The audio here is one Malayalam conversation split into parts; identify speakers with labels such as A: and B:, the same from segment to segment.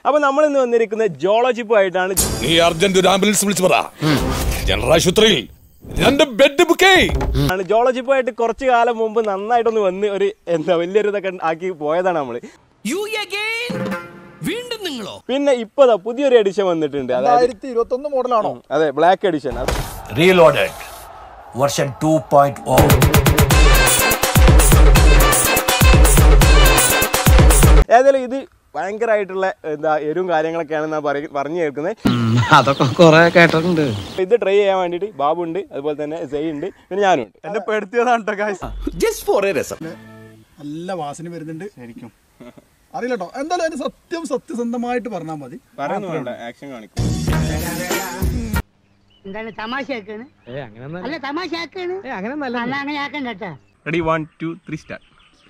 A: അപ്പോൾ നമ്മൾ ഇന്ന് വന്നിരിക്കുന്നത് ജോളജിപ്പുമായിട്ടാണ്
B: നീ അർജന്റ് ഒരു ആംബുലൻസ് വിളിച്ചു പറ ജനറൽ ആശുപത്രിയിൽ രണ്ട് ബെഡ് ബുക്കേ
A: ആണ് ജോളജിപ്പുമായിട്ട് കുറച്ച് കാലം മുമ്പ് നന്നായിട്ടൊന്ന് വന്ന് ഒരു എന്താ വലിയൊരു ഇതൊക്കെ ആക്കി പോയതാണ് നമ്മൾ
C: യു അഗൈൻ വീണ്ടും നിങ്ങളോ
A: പിന്നെ ഇപ്പൊ ദാ പുതിയൊരു എഡിഷൻ വന്നിട്ടുണ്ട് അതായത്
D: രണ്ടായിരത്തി ഇരുപത്തി ഒന്ന് മോഡലാണോ
A: അതെ ബ്ലാക്ക് എഡിഷൻ അത്
E: Reloaded. Version 2.0.
A: ഏതായാലും ഇത് ഭയങ്കരമായിട്ടുള്ള എന്താ എരും കാര്യങ്ങളൊക്കെയാണെന്നാ പറയ പറഞ്ഞു കേൾക്കുന്നത്
C: അതൊക്കെ കൊറേ കേട്ടിട്ടുണ്ട്
A: ഇത് ട്രൈ ചെയ്യാൻ വേണ്ടിയിട്ട് ബാബു ഉണ്ട് അതുപോലെ തന്നെ സെയ് ഉണ്ട് പിന്നെ ഞാനും ഉണ്ട് എന്നെ പെടുത്തിയതാണ് കേട്ടോ ഗായ്സ്
C: ജസ്റ്റ് ഫോർ എ രസം
D: നല്ല വാസന വരുന്നുണ്ട് ശരിക്കും അറിയില്ല കേട്ടോ എന്തായാലും അതിന് സത്യം സത്യസന്ധമായിട്ട് പറഞ്ഞാൽ മതി
A: പറയുന്നു വേണ്ട ആക്ഷൻ കാണിക്കും
F: എന്താണ് തമാശയാക്കാണ് അല്ല തമാശയാക്കാണ് അല്ല അങ്ങനെ ആക്കണ്ട കേട്ടാ
A: ready one two three start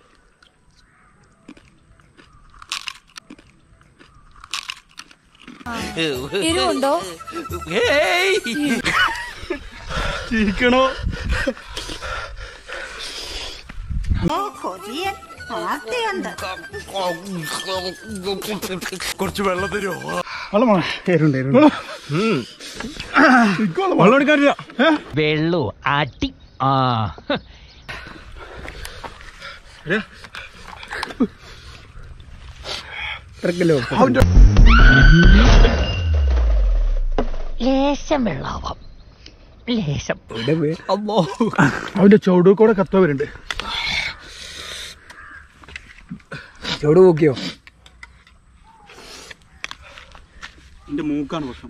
G: എരിവുണ്ടോ
A: ചിരിക്കണോ
H: വെള്ളു അടി ആ ലേശം വെള്ളാവാം ലേശം
D: അവന്റെ ചുവട് കൂടെ കത്ത വരുന്നുണ്ട് ചുവട് നോക്കിയോ എന്റെ മൂക്കാണ് പ്രശ്നം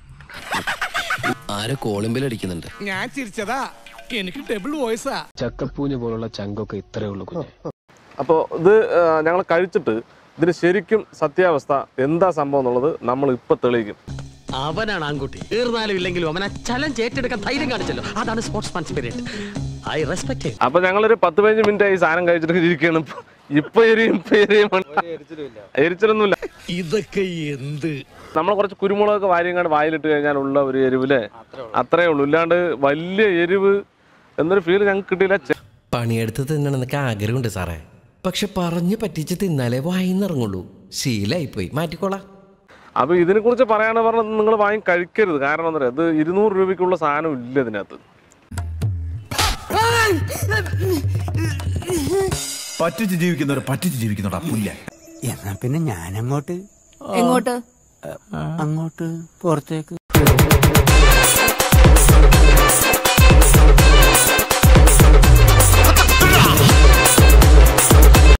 C: ആരോ കോളിമ്പിൽ അടിക്കുന്നുണ്ട്
B: ഞാൻ ചിരിച്ചതാ എനിക്ക് ഡബിൾ വോയിസാ
C: ചക്കപ്പൂഞ്ഞ് പോലുള്ള ചങ്കൊക്കെ ഇത്രേ ഉള്ളൂ കുഞ്ഞെ
I: അപ്പോൾ ഇത് ഞങ്ങൾ കഴിച്ചിട്ട് ഇതിന് ശരിക്കും സത്യാവസ്ഥ എന്താ സംഭവം എന്നുള്ളത് നമ്മൾ ഇപ്പൊ തെളിയിക്കും
C: അവനാണ് ആൺകുട്ടി തീർന്നാലും ഇല്ലെങ്കിലും അവനെ ചലഞ്ച് ഏറ്റെടുക്കാൻ ധൈര്യം കാണിച്ചല്ലോ അതാണ് സ്പോർട്സ്മാൻ സ്പിരിറ്റ് ഐ റെസ്പെക്ട്
I: അപ്പൊ ഞങ്ങളൊരു പത്ത് പതിനഞ്ച് മിനിറ്റ് ആയി സാധനം കഴിച്ചിട്ട് ഇരിക്കുകയാണ് ഇപ്പൊ. ഇപ്പൊ എരിയും ഇപ്പൊ എരിയും എരിച്ചിലൊന്നുമില്ല
B: ഇതൊക്കെ എന്ത്
I: നമ്മൾ കുറച്ച് കുരുമുളകൊക്കെ വാരിയങ്ങാണ്ട് വായിലിട്ട് കഴിഞ്ഞാൽ ഉള്ള ഒരു എരിവില്ലേ അത്രേ ഉള്ളൂ ഇല്ലാണ്ട് വലിയ എരിവ് എന്നൊരു ഫീൽ ഞങ്ങൾക്ക് കിട്ടിയില്ല ചെ-
J: പണിയെടുത്ത് തിന്നണമെന്നൊക്കെ ആഗ്രഹമുണ്ട് സാറേ പക്ഷെ പറഞ്ഞു പറ്റിച്ച് തിന്നാലേ വായിന്നിറങ്ങുള്ളൂ ശീലായിപ്പോയി മാറ്റിക്കോളാം
I: അപ്പൊ ഇതിനെ കുറിച്ച് പറയാന്ന് പറഞ്ഞത് നിങ്ങൾ വാങ്ങി കഴിക്കരുത് കാരണം എന്താ പറയുക ഇത് ഇരുന്നൂറ് രൂപയ്ക്കുള്ള സാധനം ഇല്ല ഇതിനകത്ത്
E: പറ്റിച്ച് ജീവിക്കുന്നവർ പറ്റിച്ച് ജീവിക്കുന്നോടാ പുല്ല
H: എന്നാ പിന്നെ ഞാൻ അങ്ങോട്ട്
G: എങ്ങോട്ട്
H: അങ്ങോട്ട് പുറത്തേക്ക്